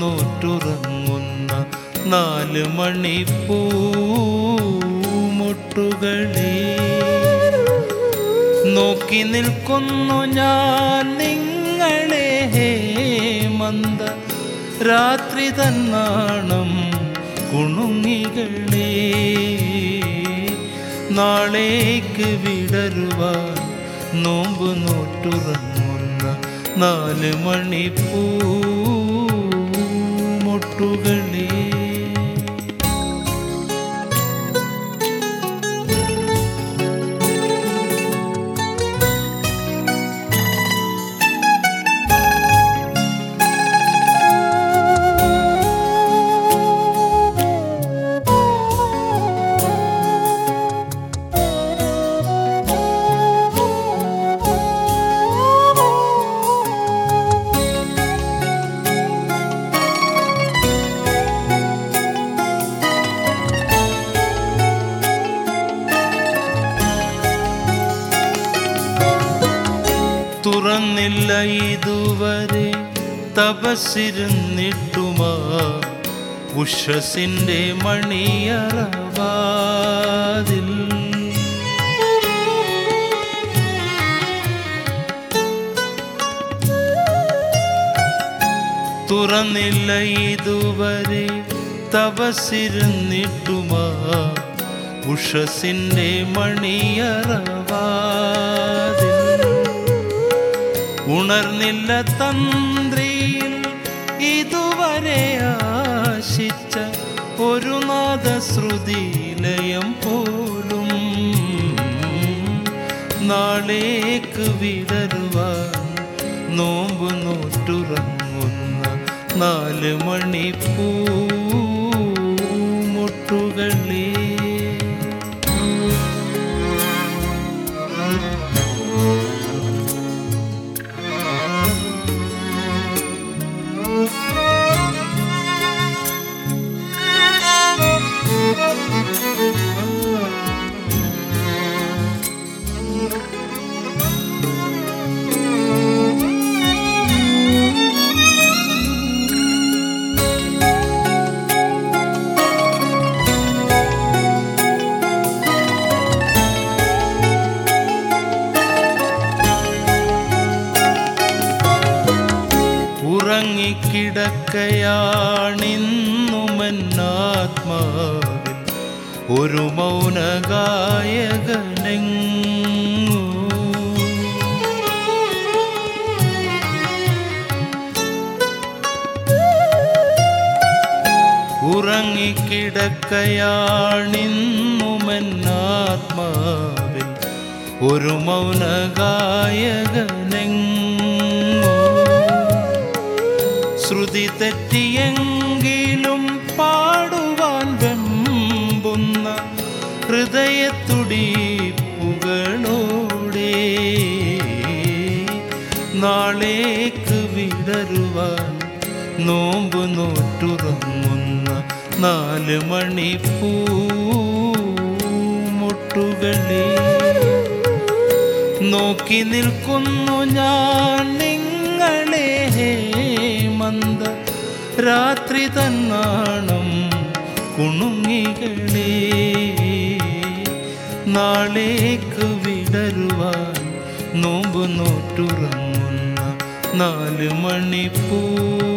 നോറ്റുറങ്ങുന്ന നാല് മണിപ്പൂമുട്ടുകളെ നോക്കി നിൽക്കുന്നു ഞാൻ നിങ്ങളെ മന്ദ രാത്രി തന്നാണം കുണുങ്ങികളെ നാളേക്ക് വിടരുവാൻ നോമ്പ് നോറ്റുറങ്ങുന്ന നാല് മണിപ്പൂമുട്ടുകളേ തുറന്നില്ല ഇതുവരെ തപസ്സിരുന്നിട്ടുമാ ഉഷസിൻ്റെ മണിയറവാതിൽ തുറന്നില്ല ഇതുവരെ തപസ്സിരുന്നിട്ടുമാ ഉഷസിൻ്റെ മണിയറവാതിൽ ഉണർന്നില്ല തന്ത്രിയിൽ ഇതുവരെ ആശിച്ച ഒരു നാദശ്രുതിലയം പോലും നാളേക്ക് വിടരുവാൻ നോമ്പ് നോറ്റുറങ്ങുന്ന നാല് മണിപ്പൂമുട്ടുകളേ ഉറങ്ങിക്കിടക്കയാണിന്നുമെന്നാത്മാവിൽ ഒരു മൗനഗായകനെങ്ങു ഉറങ്ങിക്കിടക്കയാണിന്നുമെന്നാത്മാവിൽ ഒരു മൗനഗായകനെങ്ങു ശ്രുതി തെറ്റിയെങ്കിലും പാടുവാൻ വെമ്പുന്ന ഹൃദയത്തുടിപ്പുകളോടെ നാളേക്ക് വിടരുവാൻ നോമ്പ് നോറ്റുറങ്ങുന്ന നാല് മണിപ്പൂമുട്ടുകളെ നോക്കി നിൽക്കുന്നു ഞാൻ നിങ്ങളെ മന്ദ രാത്രി തന്നാണം കുണുങ്ങികളെ നാളേക്ക് വിടരുവാൻ നോമ്പ് നോറ്റുറങ്ങുന്ന നാല് മണിപ്പൂ